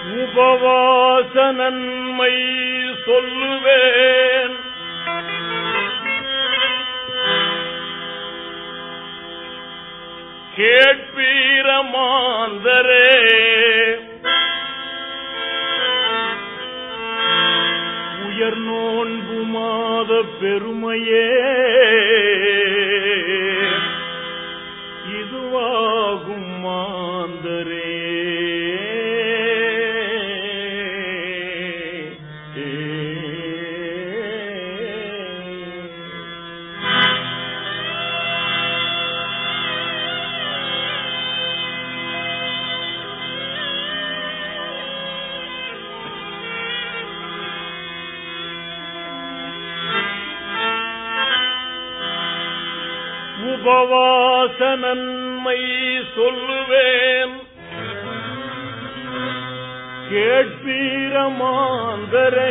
உபவாச நன்மை சொல்லுவேன் கேட்பீரமாந்தரே உயர் நோன்பு மாத பெருமையே இதுவாகும் மாந்தரே உபவாச நன்மை சொல்லுவேன் கேட்பீரமாந்தரே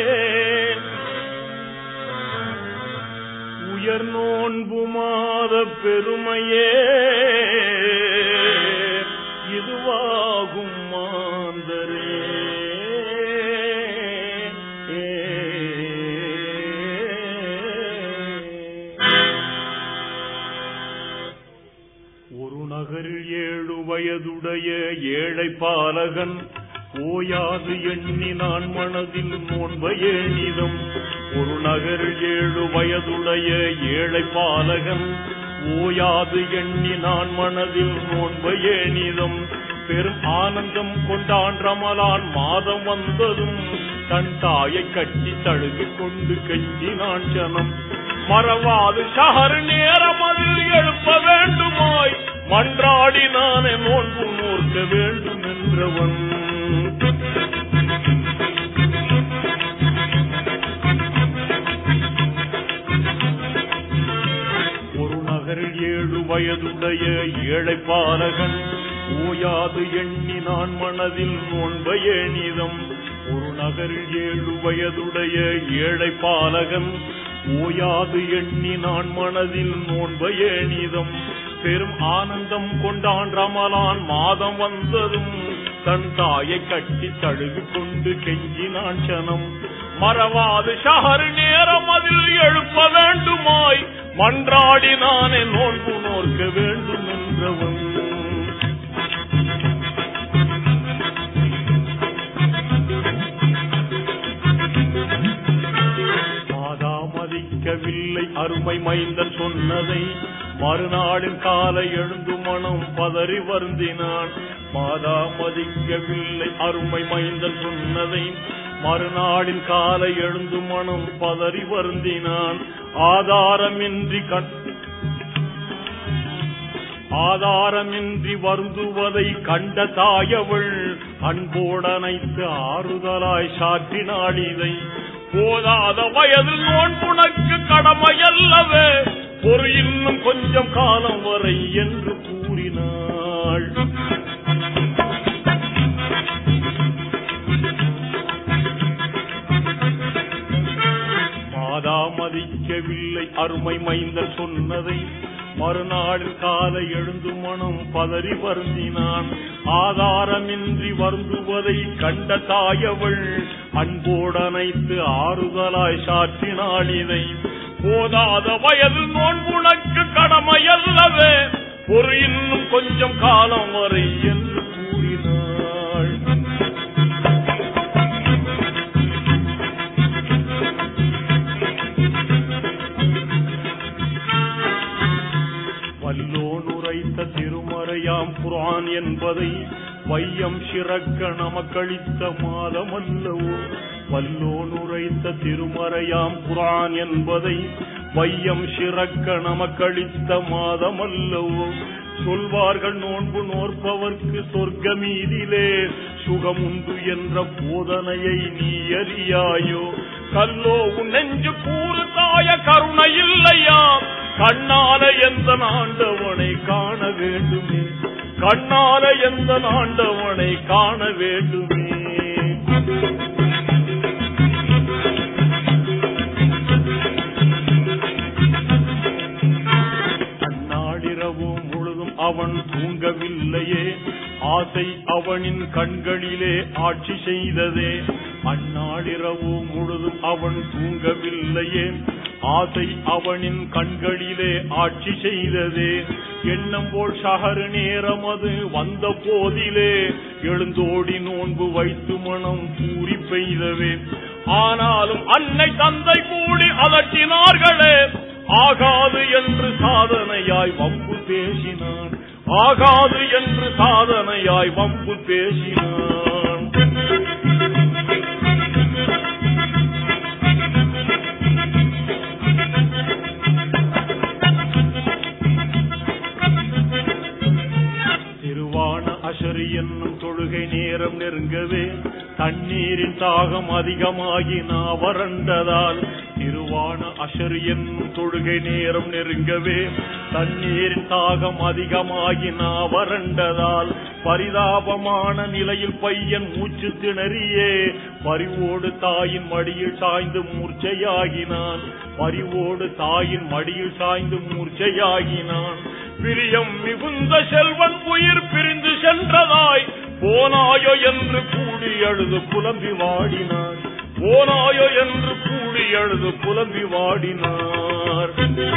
உயர் நோன்பு மாத பெருமையே இதுவாகும் மாந்தரே ஒரு நகரில் ஏழு வயதுடைய ஏழை பாலகன் ஓயாது எண்ணி நான் மனதில் நோன்பையே நிதம் ஒரு நகரில் ஏழு வயதுடைய ஏழை பாலகன் ஓயாது எண்ணி நான் மனதில் நோன்பையே நிதம் பெரும் ஆனந்தம் கொண்டான் ரமலான் மாதம் வந்ததும் தன் தாயை கட்டி தழுவிக் கொண்டு கெஞ்சினான் ஜனம் மறவாது ஷஹர் நேரம் அதில் எழுப்ப வேண்டுமாய் மன்றாடி நானே நோன்பு நோர்க்க வேண்டும் என்றவன் ஒரு நகரில் ஏழு வயதுடைய ஏழை பாலகன் ஓயாது எண்ணி நான் மனதில் நோன்பையே நிதம் ஒரு நகரில் ஏழு வயதுடைய ஏழை பாலகன் ஓயாது எண்ணி நான் மனதில் நோன்பையே நிதம் பெரும் ஆனந்தம் கொண்டான் ரமலான் மாதம் வந்ததும் தன் தாயை கட்டி தழுவி கொண்டு கெஞ்சினான் சனம் மறவாது ஷஹர் நேரம் அதில் எழுப்ப வேண்டுமாய் மன்றாடி நானே நோன்பு நோர்க்க வேண்டும் என்றவன் மாதா மதிக்கவில்லை அருமை மைந்தன் சொன்னதை மறுநாளின் காலை எழுந்து மனம் பதறி வருந்தினான் மாதா மதிக்கவில்லை அருமை மைந்தன் சொன்னதை மறுநாளின் காலை எழுந்து மனம் பதறி வருந்தினான் ஆதாரமின்றி கண் ஆதாரமின்றி வருந்துவதை கண்ட தாயவள் அன்போடனைத்து ஆறுதலாய் சாற்றினாள் இதை போதாத வயதில் நோன்புனக்கு கடமையல்லவே ஒரு இன்னும் கொஞ்சம் காலம் வரை என்று கூறினாள் மாதா மதிக்கவில்லை அருமை மைந்தன் சொன்னதை மறுநாளில் காலை எழுந்து மனம் பதறி வருந்தினான் ஆதாரமின்றி வருந்துவதை கண்ட தாயவள் அன்போடனைத்து ஆறுதலாய் சாற்றினாள் இதை போதாத வயது நோன்புனக்கு கடமையல்லவே ஒரு இன்னும் கொஞ்சம் காலம் வரை என்று கூறினாள் வல்லோன் உரைத்த திருமறையாம் குர்ஆன் என்பதை வையம் சிறக்க நமக்களித்த மாதமல்லவோ வல்லோன் உரைத்த திருமறையாம் குர்ஆன் என்பதை வையம் சிறக்க நமக்களித்த மாதமல்லவோ சொல்வார்கள் நோன்பு நோற்பவர்க்கு சொர்க்கமீதிலே சுகமுண்டு என்ற போதனையை நீ அறியாயோ கல்லோ உன் நெஞ்சு கூறு தாய கருணை இல்லையா கண்ணால எந்த ஆண்டவனை காண வேண்டுமே கண்ணால எந்த ஆண்டவனை காண வேண்டுமே அந்நாளிரவு முழுதும் அவன் தூங்கவில்லையே ஆசை அவனின் கண்களிலே ஆட்சி செய்ததே அந்நாளிரவு முழுதும் அவன் தூங்கவில்லையே ஆசை அவனின் கண்களிலே ஆட்சி செய்ததே எண்ணம் போல் சகரு நேரம் அது வந்த போதிலே எழுந்தோடி நோன்பு வைத்து மனம் கூறி பெய்தவே ஆனாலும் அன்னை தந்தை கூடி அதட்டினார்களே ஆகாது என்று சாதனையாய் வம்பு பேசினான் ஆகாது என்று சாதனையாய் வம்பு பேசினான் திருவான அசரி என்னும் தொழுகை நேரம் நெருங்கவே தண்ணீரின் தாகம் அதிகமாகி நான் வறண்டதால் திருவான அசரி என்னும் தொழுகை நேரம் நெருங்கவே தண்ணீரின் தாகம் அதிகமாகி நான் வறண்டதால் பரிதாபமான நிலையில் பையன் மூச்சு திணறியே பரிவோடு தாயின் மடியில் சாய்ந்து மூர்ச்சையாகினான் பரிவோடு தாயின் மடியில் சாய்ந்து மூர்ச்சையாகினான் பிரியம் மிகுந்த செல்வன் உயிர் பிரிந்து சென்றதாய் போனாயோ என்று கூடி அழுது புலம்பி வாடினார் போனாயோ என்று கூடி அழுது புலம்பி வாடினார்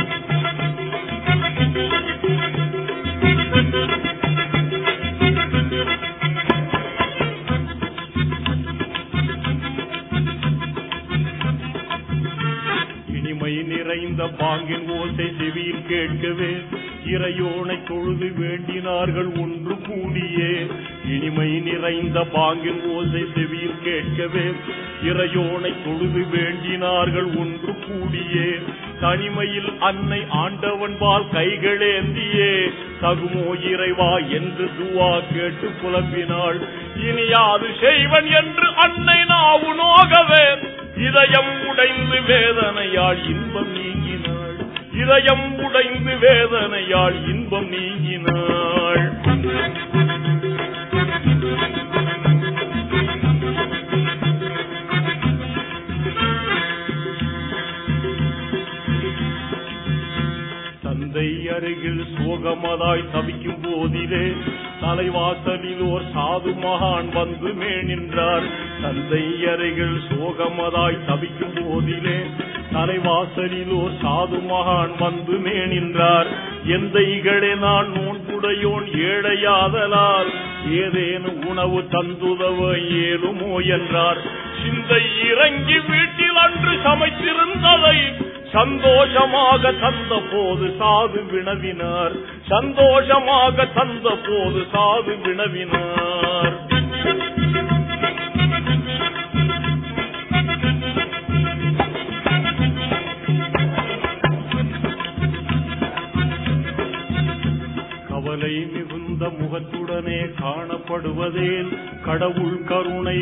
இனிமை நிறைந்த பாங்கின் ஓசை செவியில் கேட்கவே இறையோனை தொழுது வேண்டினார்கள் ஒன்று கூடியே இனிமை நிறைந்த பாங்கின் ஓசை செவியில் கேட்கவே இறையோனை தொழுது வேண்டினார்கள் ஒன்று கூடியே தனிமையில் அன்னை ஆண்டவன் பால் கைகளேந்தியே தகுமோ இறைவா என்று துவா கேட்டு புலம்பினாள் இனியாது செய்வன் என்று அன்னை நாவு நோகவே இதயம் உடைந்து வேதனையால் இன்பம் நீங்கினாள் இதயம் உடைந்து வேதனையால் இன்பம் நீங்கினாள் தந்தை அருகில் சோகமதாய் தவிக்கும் போதிலே தலைவாசலில் ஓர் சாது மகான் வந்து மேனின்றார் தந்தை அருகில் சோகமதாய் தவிக்கும் போதிலே தலைவாசலில் ஓர் சாது மகான் வந்து மேனின்றார் எந்த இகளே நான் நோன்புடையோன் ஏழையாதலால் ஏதேனும் உணவு தந்துதவ ஏலுமோ என்றார் சிந்தை இறங்கி வீட்டில் அன்று சமைத்திருந்ததை சந்தோஷமாக தந்த போது சாது வினவினார் சந்தோஷமாக தந்த போது சாது வினவினார் கவலை மிகுந்த முகத்துடனே காணப்படுவதேல் கடவுள் கருணை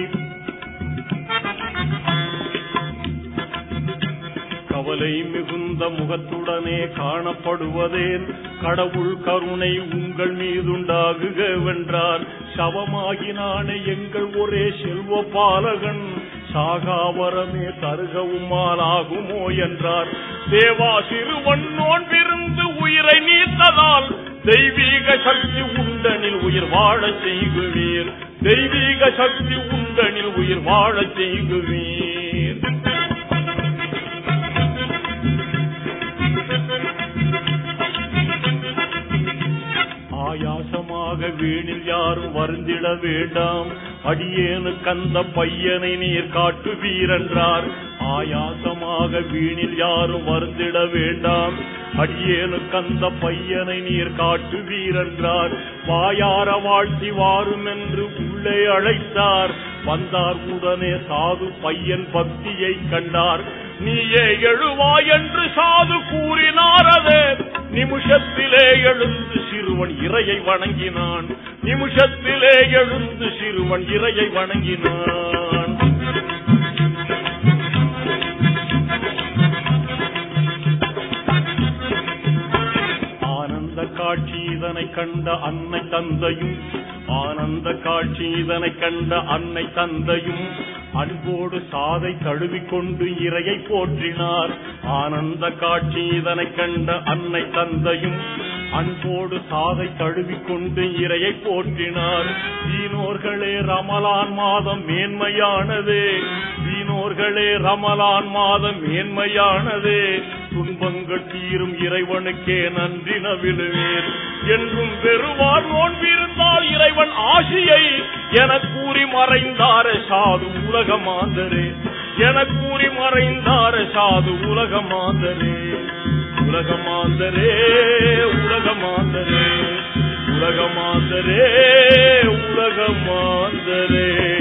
கவலை மிகுந்த முகத்துடனே காணப்படுவதேன் கடவுள் கருணை உங்கள் மீதுண்டாகுகவென்றார் சவமாகினானே எங்கள் ஒரே செல்வ பாலகன் சாகாவரமே தருகவுமாலாகுமோ என்றார் தேவா சிறுவன் நோன்பிருந்து உயிரை நீத்ததால் தெய்வீக சக்தி உண்டனில் உயிர் வாழச் செய்குவீர் தெய்வீக சக்தி உண்டனில் உயிர் வாழச் செய்குவீர் ஆயாசமாக வீணில் யாரும் வருந்திட வேண்டாம் அடியேனு கந்த பையனை நீர் காட்டுவீரென்றார் ஆயாசமாக வீணில் யாரும் வருந்திட வேண்டாம் அடியேனு கந்த பையனை நீர் காட்டுவீரென்றார் வாயார வாழ்த்தி வாரும் என்று உள்ளே அழைத்தார் வந்தார் உடனே சாது பையன் பக்தியை கண்டார் நீயே எழுவாய் என்று சாது கூறினார் அதே நிமிஷத்திலே எழுந்து சிறுவன் இறையை வணங்கினான் நிமிஷத்திலே எழுந்து சிறுவன் இறையை வணங்கினான் ஆனந்த காட்சி இதனை கண்ட அன்னை தந்தையும் ஆனந்த காட்சி இதனை கண்ட அன்னை தந்தையும் அன்போடு சாதை தழுவிக்கொண்டு இறையை போற்றினார் ஆனந்த காட்சி இதனை கண்ட அன்னை தந்தையும் அன்போடு சாதை தழுவிக்கொண்டு இறையை போற்றினார் தீனோர்களே ரமலான் மாதம் மேன்மையானதே தீனோர்களே ரமலான் மாதம் மேன்மையானதே துன்பங்கள் தீரும் இறைவனுக்கே நன்றி நவிழுவேன் என்றும் பெறுவார் நோன்பிருந்தால் இறைவன் ஆசியை என கூறி மறைந்தார சாது உலக மாந்தரே என கூறி மறைந்தார சாது உலக மாந்தரே உலக மாந்தரே உலக மாந்தரே உலக மாந்தரே உலக மாந்தரே